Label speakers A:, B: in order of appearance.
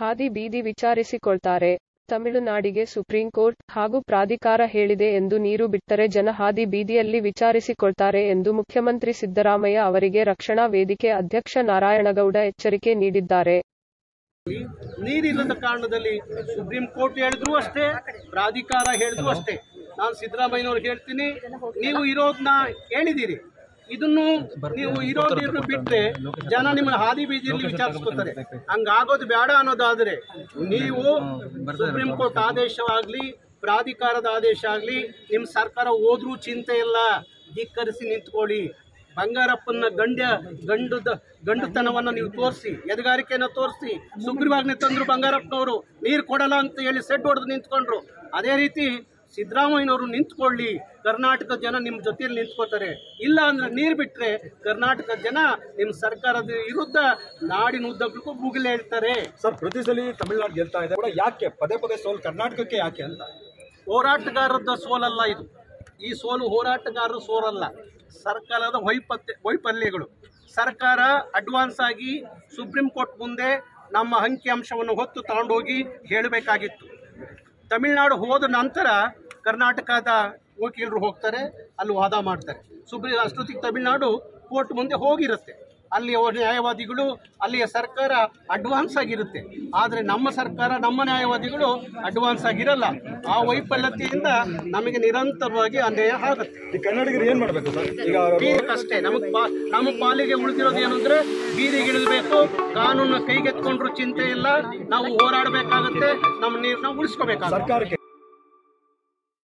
A: ಹಾದಿ ಬೀದಿ ವಿಚಾರಿಸಿಕೊಳ್ತಾರೆ ತಮಿಳುನಾಡಿಗೆ ಸುಪ್ರೀಂ ಕೋರ್ಟ್ ಹಾಗೂ ಪ್ರಾಧಿಕಾರ ಹೇಳಿದೆ ಎಂದು ನೀರು ಬಿಟ್ಟರೆ ಜನ ಹಾದಿ ಬೀದಿಯಲ್ಲಿ ವಿಚಾರಿಸಿಕೊಳ್ತಾರೆ ಎಂದು ಮುಖ್ಯಮಂತ್ರಿ ಸಿದ್ದರಾಮಯ್ಯ ಅವರಿಗೆ ರಕ್ಷಣಾ ವೇದಿಕೆ ಅಧ್ಯಕ್ಷ ನಾರಾಯಣಗೌಡ ಎಚ್ಚರಿಕೆ ನೀಡಿದ್ದಾರೆ
B: ನೀರಿಲ್ಲದ ಕಾರಣದಲ್ಲಿ ಸುಪ್ರೀಂ ಕೋರ್ಟ್ ಹೇಳಿದ್ರು ಅಷ್ಟೇ ಪ್ರಾಧಿಕಾರ ಹೇಳಿದ್ರು ಅಷ್ಟೇ ನಾನು ಸಿದ್ದರಾಮಯ್ಯನವ್ರಿಗೆ ಹೇಳ್ತೀನಿ ನೀವು ಇರೋದನ್ನ ಹೇಳಿದ್ದೀರಿ ಇದನ್ನು ನೀವು ಇರೋದಿನ್ನು ಬಿಟ್ರೆ ಜನ ನಿಮ್ಮ ಹಾದಿ ಬೀದಿಯಲ್ಲಿ ವಿಚಾರಿಸ್ಕೊತಾರೆ ಹಂಗಾಗೋದು ಬೇಡ ಅನ್ನೋದಾದ್ರೆ ನೀವು ಸುಪ್ರೀಂ ಕೋರ್ಟ್ ಆದೇಶವಾಗ್ಲಿ ಪ್ರಾಧಿಕಾರದ ಆದೇಶ ಆಗಲಿ ನಿಮ್ಮ ಸರ್ಕಾರ ಹೋದ್ರೂ ಚಿಂತೆ ಇಲ್ಲ ಧಿಕ್ಕರಿಸಿ ನಿಂತ್ಕೊಳ್ಳಿ ಬಂಗಾರಪ್ಪನ ಗಂಡ ಗಂಡದ ಗಂಡುತನವನ್ನ ನೀವು ತೋರಿಸಿ ಎದಗಾರಿಕೆಯನ್ನು ತೋರಿಸಿ ಸುಗ್ರೀವಾಜ್ಞೆ ತಂದ್ರು ಬಂಗಾರಪ್ಪನವರು ನೀರು ಕೊಡಲ್ಲ ಅಂತ ಹೇಳಿ ಸೆಡ್ ಹೊಡೆದು ನಿಂತ್ಕೊಂಡ್ರು ಅದೇ ರೀತಿ ಸಿದ್ದರಾಮಯ್ಯನವರು ನಿಂತ್ಕೊಳ್ಳಿ ಕರ್ನಾಟಕದ ಜನ ನಿಮ್ಮ ಜೊತೆಯಲ್ಲಿ ನಿಂತ್ಕೋತಾರೆ ಇಲ್ಲ ಅಂದ್ರೆ ನೀರು ಬಿಟ್ರೆ ಕರ್ನಾಟಕದ ಜನ ನಿಮ್ಮ ಸರ್ಕಾರದ ವಿರುದ್ಧ ನಾಡಿನ ಉದ್ದಕ್ಕೂ ಮುಗಿಲು ಹೇಳ್ತಾರೆ
C: ಸರ್ ಪ್ರತಿ ಸಲ ತಮಿಳುನಾಡು ಗೆಲ್ತಾ ಇದೆ ಕೂಡ ಯಾಕೆ ಪದೇ ಪದೇ ಸೋಲ್ ಕರ್ನಾಟಕಕ್ಕೆ ಯಾಕೆ ಅಂತ
B: ಹೋರಾಟಗಾರರದ ಸೋಲಲ್ಲ ಇದು ಈ ಸೋಲು ಹೋರಾಟಗಾರರ ಸೋಲಲ್ಲ ಸರ್ಕಾರದ ವೈಪತ್ಯ ವೈಫಲ್ಯಗಳು ಸರ್ಕಾರ ಅಡ್ವಾನ್ಸ್ ಆಗಿ ಸುಪ್ರೀಂ ಕೋರ್ಟ್ ಮುಂದೆ ನಮ್ಮ ಅಂಕಿಅಂಶವನ್ನು ಹೊತ್ತು ತಗೊಂಡೋಗಿ ಹೇಳಬೇಕಾಗಿತ್ತು ತಮಿಳುನಾಡು ಹೋದ ನಂತರ ಕರ್ನಾಟಕದ ವಕೀಲರು ಹೋಗ್ತಾರೆ ಅಲ್ಲಿ ವಾದ ಮಾಡ್ತಾರೆ ಸುಪ್ರೀಂ ಅಷ್ಟೊತ್ತಿಗೆ ತಮಿಳುನಾಡು ಕೋರ್ಟ್ ಮುಂದೆ ಹೋಗಿರುತ್ತೆ ಅಲ್ಲಿ ಅವ್ರ ನ್ಯಾಯವಾದಿಗಳು ಅಲ್ಲಿಯ ಸರ್ಕಾರ ಅಡ್ವಾನ್ಸ್ ಆಗಿರುತ್ತೆ ಆದರೆ ನಮ್ಮ ಸರ್ಕಾರ ನಮ್ಮ ನ್ಯಾಯವಾದಿಗಳು ಅಡ್ವಾನ್ಸ್ ಆಗಿರಲ್ಲ ಆ ವೈಫಲ್ಯತೆಯಿಂದ ನಮಗೆ ನಿರಂತರವಾಗಿ ಅನ್ಯಾಯ ಆಗುತ್ತೆ
C: ಈ ಕನ್ನಡಿಗರು ಏನ್ ಮಾಡ್ಬೇಕು ಸರ್ ಈಗ
B: ಅಷ್ಟೇ ನಮಗೆ ಪಾ ನಮ್ಮ ಪಾಲಿಗೆ ಉಳಿದಿರೋದು ಏನು ಅಂದ್ರೆ ಬೀದಿಗಿಳಿಬೇಕು ಕಾನೂನು ಕೈಗೆತ್ಕೊಂಡ್ರು ಚಿಂತೆ ಇಲ್ಲ ನಾವು ಹೋರಾಡಬೇಕಾಗತ್ತೆ ನಮ್ಮ ನೀರನ್ನ ಉಳಿಸ್ಕೋಬೇಕಾಗುತ್ತೆ
C: ಸರ್ಕಾರಕ್ಕೆ